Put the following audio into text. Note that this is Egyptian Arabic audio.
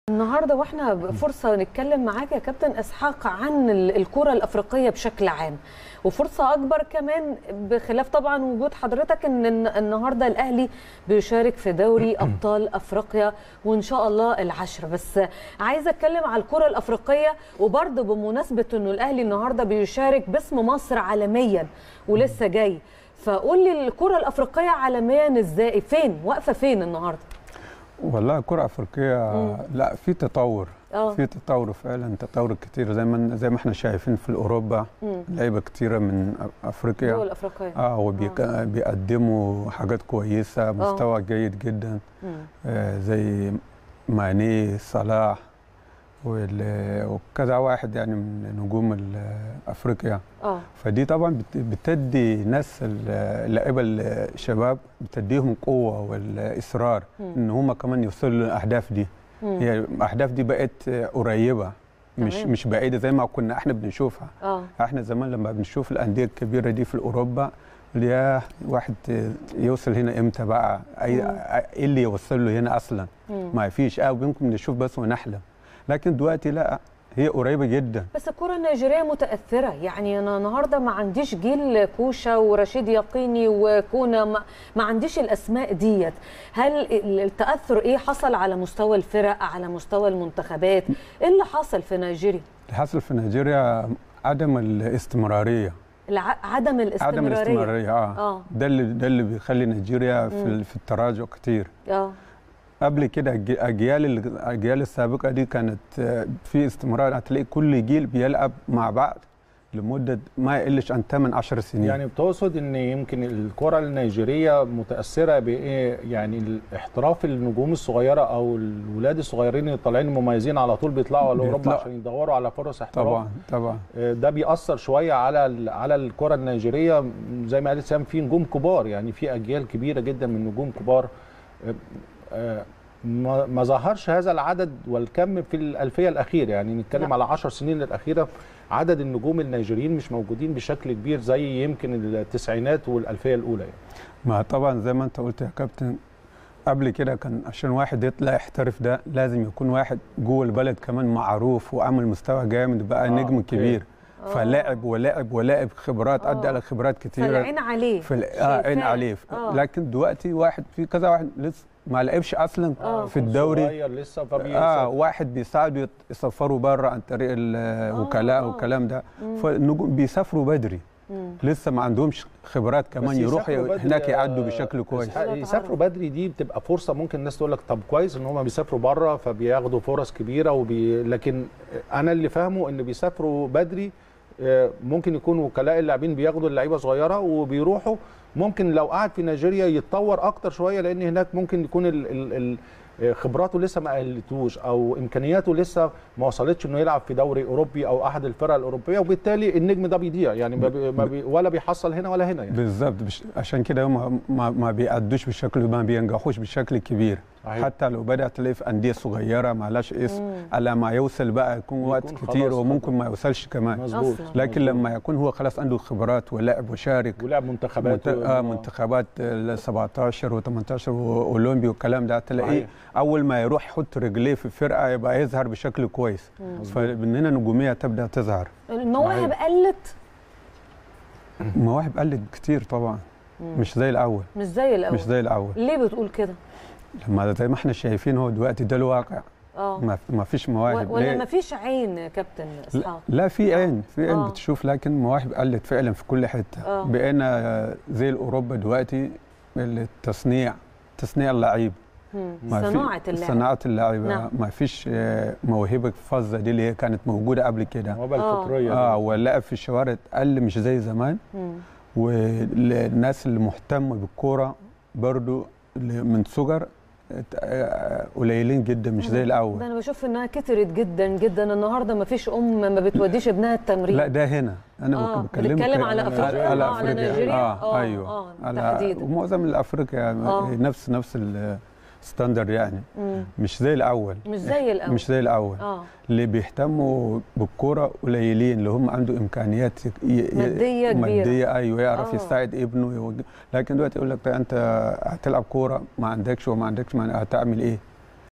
النهارده واحنا فرصه نتكلم معاك يا كابتن اسحاق عن ال- الكره الافريقيه بشكل عام وفرصه اكبر كمان بخلاف طبعا وجود حضرتك ان الن- النهارده الاهلي بيشارك في دوري ابطال افريقيا وان شاء الله العشره بس عايزه اتكلم على الكره الافريقيه وبرضه بمناسبه انه الاهلي النهارده بيشارك باسم مصر عالميا ولسه جاي فقول لي الكره الافريقيه عالميا ازاي فين واقفه فين النهارده والله الكرة الأفريقية لا في تطور اه في تطور فعلا تطور كتير زي ما زي ما احنا شايفين في أوروبا مم. لعيبة كتيرة من أفريقيا دول افريقيه اه وبيقدموا حاجات كويسة مستوى جيد جدا مم. آه زي ماني صلاح وال- وكذا واحد يعني من نجوم ال- افريقيا اه فدي طبعا بت- بتدي ناس ال- اللعيبه الشباب بتديهم قوه والاصرار مم. ان هم كمان يوصلوا للاهداف دي مم. هي الاهداف دي بقت قريبه مش تمام. مش بعيده زي ما كنا احنا بنشوفها اه احنا زمان لما بنشوف الانديه الكبيره دي في اوروبا يا واحد يوصل هنا امتى بقى اي مم. ايه اللي يوصل له هنا اصلا مم. ما فيش اه ممكن نشوف بس ونحلم لكن دلوقتي لا هي قريبه جدا بس الكرة النيجيرية متأثرة يعني أنا النهاردة ما عنديش جيل كوشا ورشيد يقيني وكونا ما, ما عنديش الأسماء ديت هل ال- التأثر إيه حصل على مستوى الفرق على مستوى المنتخبات إيه اللي حصل في نيجيريا اللي حصل في نيجيريا عدم الاستمراريه الع- عدم الاستمرارية عدم الاستمراريه اه, اه ده اللي ده اللي بيخلي نيجيريا في, مم. ال- في التراجع كتير اه قبل كده الج- اجيال الاجيال السابقه دي كانت آه، في استمرار هتلاقي كل جيل بيلعب مع بعض لمده ما يقلش عن 8 10 سنين يعني بتقصد ان يمكن الكره النيجيريه متاثره بايه يعني احتراف النجوم الصغيره او الولاد الصغيرين اللي طالعين مميزين على طول بيطلعوا على اوروبا بيطلعوا. عشان يدوروا على فرص احتراف طبعا طبعا آه، ده بيأثر شويه على ال- على الكره النيجيريه زي ما قالت سام في نجوم كبار يعني في اجيال كبيره جدا من نجوم كبار آه، آه، ما ما ظهرش هذا العدد والكم في الألفية الأخيرة يعني نتكلم لا. على 10 سنين الأخيرة عدد النجوم النيجيريين مش موجودين بشكل كبير زي يمكن التسعينات والألفية الأولى يعني. ما طبعا زي ما انت قلت يا كابتن قبل كده كان عشان واحد يطلع يحترف ده لازم يكون واحد جوه البلد كمان معروف وعمل مستوى جامد بقى آه، نجم أوكي. كبير آه. فلاعب ولاعب ولاعب خبرات ادى آه. على خبرات كتيره فالعين عليه في ال- اه عين شايفاه. عليه آه. لكن دلوقتي واحد في كذا واحد لسه ما لعبش اصلا آه. في الدوري صغير لسه فبي اه واحد بيساعده يت- يسفروا بره عن طريق الوكلاء آه. والكلام ده مم. فالنجوم بيسافروا بدري مم. لسه ما عندهمش خبرات كمان يروحوا هناك يعدوا بشكل كويس إسحاق، يسافروا بدري دي بتبقى فرصه ممكن الناس تقول لك طب كويس ان هم بيسافروا بره فبياخدوا فرص كبيره وبي... لكن انا اللي فاهمه ان بيسافروا بدري آه، ممكن يكون وكلاء اللاعبين بياخدوا اللعيبه صغيره وبيروحوا ممكن لو قعد في نيجيريا يتطور اكتر شويه لان هناك ممكن يكون ال... ال... ال... آه، خبراته لسه ما قلتوش او امكانياته لسه ما وصلتش انه يلعب في دوري اوروبي او احد الفرق الاوروبيه وبالتالي النجم ده بيضيع يعني ما بي... ما بي... ولا بيحصل هنا ولا هنا يعني بالظبط بش- عشان كده هم ما, ما بيأدوش بالشكل ما بينجحوش بالشكل الكبير صحيح. حتى لو بدأ تلاقي في أندية صغيرة ما لهاش اسم مم. على ما يوصل بقى يكون وقت يكون كتير خلاص وممكن خلاص. ما يوصلش كمان مظبوط أصلاً. لكن مظبوط. لما يكون هو خلاص عنده خبرات ولعب وشارك ولعب منتخبات منت... آه منتخبات ال 17 و18 واولمبي والكلام ده تلاقيه صحيح. اول ما يروح يحط رجليه في الفرقه يبقى يظهر بشكل كويس فمن هنا نجوميه تبدا تظهر المواهب قلت المواهب قلت كتير طبعا مش زي الاول مش زي الأول مش زي الاول ليه بتقول كده لما زي ما احنا شايفين هو دلوقتي ده الواقع اه ما ما فيش مواهب و- ولا ليه؟ ما فيش عين يا كابتن لا, اسحاق لا في عين في عين آه. بتشوف لكن مواهب قلت فعلا في كل حته آه. بقينا زي اوروبا دلوقتي التصنيع تصنيع اللعيب مم. ما في- صناعه اللعب صناعه اللعيبه نعم. ما فيش آه، موهبه فظه دي اللي هي كانت موجوده قبل كده الموهبه آه. الفطريه اه دي. واللعب في الشوارع قل مش زي زمان مم. والناس اللي مهتمه بالكوره برضو اللي من صغر آه، قليلين جدا مش زي ده الاول انا بشوف انها كترت جدا جدا النهارده ما فيش ام ما بتوديش ابنها التمرين لا ده هنا انا آه، بكلمك بنتكلم على أفريقيا. على, آه، على على افريقيا نيجيريا؟ اه, آه، ايوه آه، على تحديداً. ومعظم الافريقيا آه. نفس نفس الستاندر يعني مم. مش زي الاول مش زي الاول مش زي الاول اه اللي بيهتموا بالكوره قليلين اللي هم عنده امكانيات ي- ي- مادية كبيرة. ماديه ايوه يعرف آه. يساعد ابنه يوج... لكن دلوقتي يقول لك ده انت هتلعب كوره ما عندكش وما عندكش ما هتعمل ايه